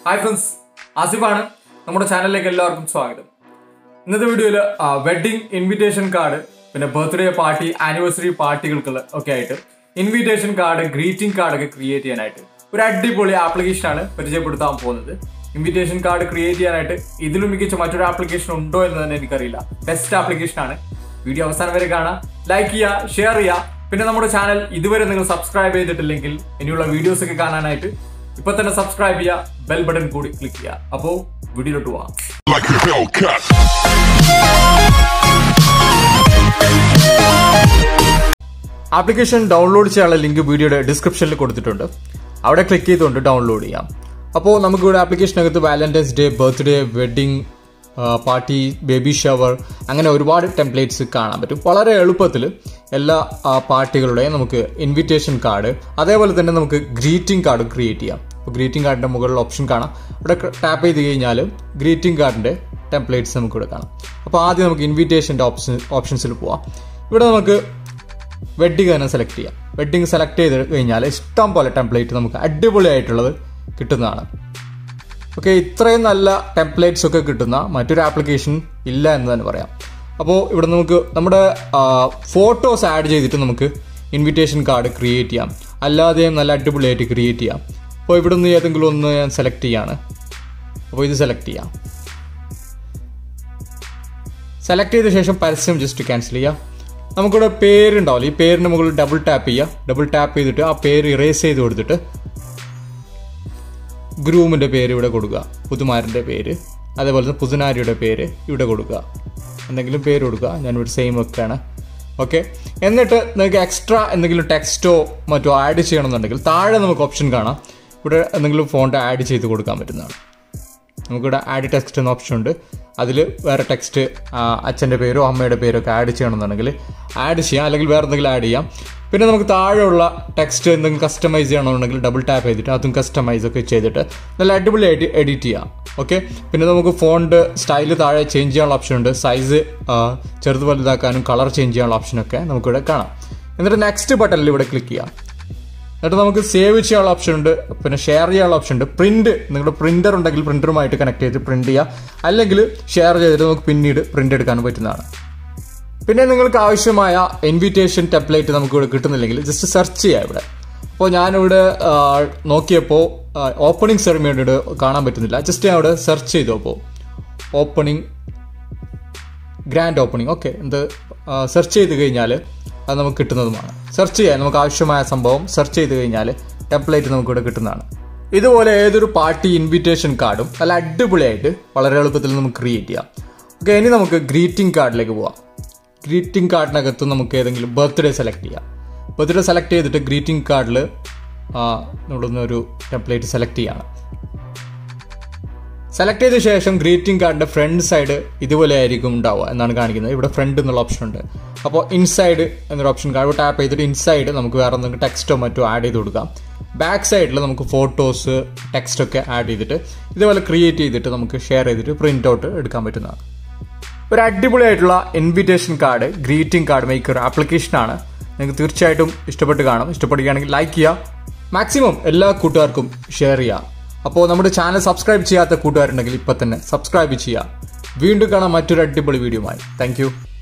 Hi friends ആസിഫാണ് നമ്മുടെ ചാനലിലേക്ക് എല്ലാവർക്കും സ്വാഗതം ഇന്നത്തെ വീഡിയോയിൽ വെഡിങ് ഇൻവിറ്റേഷൻ കാർഡ് പിന്നെ ബർത്ത്ഡേ പാർട്ടി ആനിവേഴ്സറി പാർട്ടികൾക്ക് ഒക്കെ ആയിട്ട് ഇൻവിറ്റേഷൻ കാർഡ് ഗ്രീറ്റിംഗ് കാർഡ് ഒക്കെ ക്രിയേറ്റ് ചെയ്യാനായിട്ട് ഒരു അടിപൊളി ആപ്ലിക്കേഷൻ ആണ് പരിചയപ്പെടുത്താൻ പോകുന്നത് ഇൻവിറ്റേഷൻ കാർഡ് ക്രിയേറ്റ് ചെയ്യാനായിട്ട് ഇതിലും മികച്ച മറ്റൊരു ആപ്ലിക്കേഷൻ ഉണ്ടോ എന്ന് തന്നെ എനിക്കറിയില്ല ബെസ്റ്റ് ആപ്ലിക്കേഷൻ ആണ് വീഡിയോ അവസാനം വരെ കാണാം ലൈക്ക് ചെയ്യുക ഷെയർ ചെയ്യുക പിന്നെ നമ്മുടെ ചാനൽ ഇതുവരെ നിങ്ങൾ സബ്സ്ക്രൈബ് ചെയ്തിട്ടില്ലെങ്കിൽ ഇനിയുള്ള വീഡിയോസ് ഒക്കെ കാണാനായിട്ട് ഇപ്പൊ തന്നെ സബ്സ്ക്രൈബ് ചെയ്യുക ബെൽ ബട്ടൺ കൂടി ക്ലിക്ക് ചെയ്യുക അപ്പോ വീഡിയോയിലോട്ട് പോവാം like a Hellcat. Application download ചെയ്യാനുള്ള ലിങ്ക് വീഡിയോയുടെ ഡിസ്ക്രിപ്ഷനിൽ കൊടുത്തിട്ടുണ്ട് അവിടെ ക്ലിക്ക് ചെയ്തുകൊണ്ട് ഡൗൺലോഡ് ചെയ്യാം അപ്പോൾ നമുക്കിവിടെ ആപ്ലിക്കേഷനകത്ത് valentine's day birthday wedding party baby shower അങ്ങനെ ഒരുപാട് ടെംപ്ലേറ്റ്സ് കാണാൻ പറ്റും വളരെ എളുപ്പത്തിൽ എല്ലാ ആ, പാർട്ടികളുടെയും നമുക്ക് ഇൻവിറ്റേഷൻ കാർഡ് അതേപോലെ തന്നെ നമുക്ക് ഗ്രീറ്റിംഗ് കാർഡ് ക്രിയേറ്റ് ചെയ്യാം അപ്പോൾ ഗ്രീറ്റിംഗ് കാർഡിൻ്റെ മുകളിൽ ഓപ്ഷൻ കാണാം ഇവിടെ ടാപ്പ് ചെയ്ത് കഴിഞ്ഞാൽ ഗ്രീറ്റിംഗ് കാർഡിൻ്റെ ടെംപ്ലേറ്റ്സ് നമുക്ക് ഇവിടെ കാണാം അപ്പോൾ ആദ്യം നമുക്ക് ഇൻവിറ്റേഷൻ്റെ ഓപ്ഷൻ ഓപ്ഷൻസിൽ പോവാം ഇവിടെ നമുക്ക് വെഡ്ഡിങ് തന്നെ സെലക്ട് ചെയ്യാം വെഡ്ഡിങ് സെലക്ട് ചെയ്ത് കഴിഞ്ഞാൽ ഇഷ്ടം പോലെ ടെംപ്ലേറ്റ് നമുക്ക് അടിപൊളിയായിട്ടുള്ളത് കിട്ടുന്നതാണ് ഓക്കെ ഇത്രയും നല്ല ടെംപ്ലേറ്റ്സ് ഒക്കെ കിട്ടുന്ന മറ്റൊരു ആപ്ലിക്കേഷൻ ഇല്ല എന്ന് തന്നെ പറയാം അപ്പോൾ ഇവിടെ നമുക്ക് നമ്മുടെ ഫോട്ടോസ് ആഡ് ചെയ്തിട്ട് നമുക്ക് ഇൻവിറ്റേഷൻ കാർഡ് ക്രിയേറ്റ് ചെയ്യാം അല്ലാതെയും നല്ല അടിപൊളിയായിട്ട് ക്രിയേറ്റ് ചെയ്യാം അപ്പോൾ ഇവിടെ നിന്ന് ഏതെങ്കിലും ഒന്ന് ഞാൻ സെലക്ട് ചെയ്യാണ് അപ്പോൾ ഇത് സെലക്ട് ചെയ്യാം സെലക്ട് ചെയ്ത ശേഷം പരസ്യം ജസ്റ്റ് ക്യാൻസൽ ചെയ്യാം നമുക്കിവിടെ പേരുണ്ടാവില്ല ഈ പേരിന് മുകളിൽ ഡബിൾ ടാപ്പ് ചെയ്യുക ഡബിൾ ടാപ്പ് ചെയ്തിട്ട് ആ പേര് ഇറേസ് ചെയ്ത് കൊടുത്തിട്ട് ഗ്രൂമിൻ്റെ പേര് ഇവിടെ കൊടുക്കുക പുതുമാരൻ്റെ പേര് അതേപോലെ തന്നെ പുതുനാരിയുടെ പേര് ഇവിടെ കൊടുക്കുക എന്തെങ്കിലും പേര് കൊടുക്കുക ഞാനിവിടെ സെയിം വെക്കുകയാണ് ഓക്കെ എന്നിട്ട് നിങ്ങൾക്ക് എക്സ്ട്രാ എന്തെങ്കിലും ടെക്സ്റ്റോ മറ്റോ ആഡ് ചെയ്യണമെന്നുണ്ടെങ്കിൽ താഴെ നമുക്ക് ഓപ്ഷൻ കാണാം ഇവിടെ എന്തെങ്കിലും ഫോണ്ട് ആഡ് ചെയ്ത് കൊടുക്കാൻ പറ്റുന്നതാണ് നമുക്കിവിടെ ആഡ് ടെക്സ്റ്റ് എന്ന ഓപ്ഷൻ ഉണ്ട് അതിൽ വേറെ ടെക്സ്റ്റ് അച്ഛൻ്റെ പേരോ അമ്മയുടെ പേരോ ഒക്കെ ആഡ് ചെയ്യണമെന്നുണ്ടെങ്കിൽ ആഡ് ചെയ്യാം അല്ലെങ്കിൽ വേറെ എന്തെങ്കിലും ആഡ് ചെയ്യാം പിന്നെ നമുക്ക് താഴെയുള്ള ടെക്സ്റ്റ് എന്തെങ്കിലും കസ്റ്റമൈസ് ചെയ്യണമെന്നുണ്ടെങ്കിൽ ഡബിൾ ടാപ്പ് ചെയ്തിട്ട് അതും കസ്റ്റമൈസ് ഒക്കെ ചെയ്തിട്ട് നല്ല അടിപൊളിയായിട്ട് എഡിറ്റ് ചെയ്യാം ഓക്കെ പിന്നെ നമുക്ക് ഫോണ്ട് സ്റ്റൈൽ താഴെ ചേഞ്ച് ചെയ്യാനുള്ള ഓപ്ഷൻ ഉണ്ട് സൈസ് ചെറുത് വലുതാക്കാനും കളർ ചേഞ്ച് ചെയ്യാനുള്ള ഓപ്ഷനൊക്കെ നമുക്കിവിടെ കാണാം എന്നിട്ട് നെക്സ്റ്റ് ബട്ടണിൽ ഇവിടെ ക്ലിക്ക് ചെയ്യാം എന്നിട്ട് നമുക്ക് സേവ് ചെയ്യാനുള്ള ഓപ്ഷൻ ഉണ്ട് പിന്നെ ഷെയർ ചെയ്യാനുള്ള ഓപ്ഷൻ ഉണ്ട് പ്രിന്റ് നിങ്ങളുടെ പ്രിന്റർ ഉണ്ടെങ്കിൽ പ്രിന്ററുമായിട്ട് കണക്ട് ചെയ്ത് പ്രിന്റ് ചെയ്യുക അല്ലെങ്കിൽ ഷെയർ ചെയ്തിട്ട് നമുക്ക് പിന്നീട് പ്രിന്റ് എടുക്കാൻ പറ്റുന്നതാണ് പിന്നെ നിങ്ങൾക്ക് ആവശ്യമായ ഇൻവിറ്റേഷൻ ടെംപ്ലേറ്റ് നമുക്ക് ഇവിടെ കിട്ടുന്നില്ലെങ്കിൽ ജസ്റ്റ് സെർച്ച് ചെയ്യാം ഇവിടെ അപ്പോൾ ഞാനിവിടെ ആ, നോക്കിയപ്പോൾ ഓപ്പണിംഗ് സെറിമണിയുടെ കാണാൻ പറ്റുന്നില്ല ജസ്റ്റ് ഞാൻ ഇവിടെ സെർച്ച് ചെയ്തു അപ്പോൾ ഓപ്പണിംഗ് ഗ്രാൻഡ് ഓപ്പണിംഗ് ഓക്കെ എന്ത് സെർച്ച് ചെയ്ത് കഴിഞ്ഞാൽ അത് നമുക്ക് കിട്ടുന്നതുമാണ് സെർച്ച് ചെയ്യാൻ നമുക്ക് ആവശ്യമായ സംഭവം സെർച്ച് ചെയ്ത് കഴിഞ്ഞാൽ ടെംപ്ലേറ്റ് നമുക്ക് ഇവിടെ കിട്ടുന്നതാണ് ഇതുപോലെ ഏതൊരു പാർട്ടി ഇൻവിറ്റേഷൻ കാർഡും നല്ല അടിപൊളിയായിട്ട് വളരെ എളുപ്പത്തിൽ നമുക്ക് ക്രിയേറ്റ് ചെയ്യാം ഓക്കെ ഇനി നമുക്ക് ഗ്രീറ്റിംഗ് കാർഡിലേക്ക് പോവാം ഗ്രീറ്റിംഗ് കാർഡിനകത്ത് നമുക്ക് ഏതെങ്കിലും ബർത്ത്ഡേ സെലക്ട് ചെയ്യാം ബർത്ത്ഡേ സെലക്ട് ചെയ്തിട്ട് ഗ്രീറ്റിംഗ് കാർഡിൽ നമ്മളിന്ന് ഒരു ടെംപ്ലേറ്റ് സെലക്ട് ചെയ്യാണ് സെലക്ട് ചെയ്ത ശേഷം ഗ്രീറ്റിംഗ് കാർഡിന്റെ ഫ്രണ്ട് സൈഡ് ഇതുപോലെ ആയിരിക്കും ഉണ്ടാവുക എന്നാണ് കാണിക്കുന്നത് ഇവിടെ ഫ്രണ്ട് എന്നുള്ള ഓപ്ഷൻ ഉണ്ട് അപ്പോൾ ഇൻസൈഡ് എന്നൊരു ഓപ്ഷൻ കാണും ടാപ്പ് ചെയ്തിട്ട് ഇൻസൈഡ് നമുക്ക് വേറെ എന്തെങ്കിലും ടെക്സ്റ്റോ മറ്റോ ആഡ് ചെയ്ത് കൊടുക്കാം ബാക്ക് സൈഡിൽ നമുക്ക് ഫോട്ടോസ് ടെക്സ്റ്റ് ഒക്കെ ആഡ് ചെയ്തിട്ട് ഇതുപോലെ ക്രിയേറ്റ് ചെയ്തിട്ട് നമുക്ക് ഷെയർ ചെയ്തിട്ട് പ്രിന്റ് ഔട്ട് എടുക്കാൻ പറ്റുന്നതാണ് ഒരു അടിപൊളിയായിട്ടുള്ള invitation card greeting card maker ആപ്ലിക്കേഷനാണ് നിങ്ങൾക്ക് തീർച്ചയായിട്ടും ഇഷ്ടപ്പെട്ട് കാണും ഇഷ്ടപ്പെടുകയാണെങ്കിൽ ലൈക്ക് ചെയ്യുക മാക്സിമം എല്ലാ കൂട്ടുകാർക്കും ഷെയർ ചെയ്യുക അപ്പോൾ നമ്മുടെ ചാനൽ സബ്സ്ക്രൈബ് ചെയ്യാത്ത കൂട്ടുകാരുണ്ടെങ്കിൽ ഇപ്പം തന്നെ സബ്സ്ക്രൈബ് ചെയ്യുക വീണ്ടും കാണാം മറ്റൊരു അടിപൊളി വീഡിയോയുമായി താങ്ക്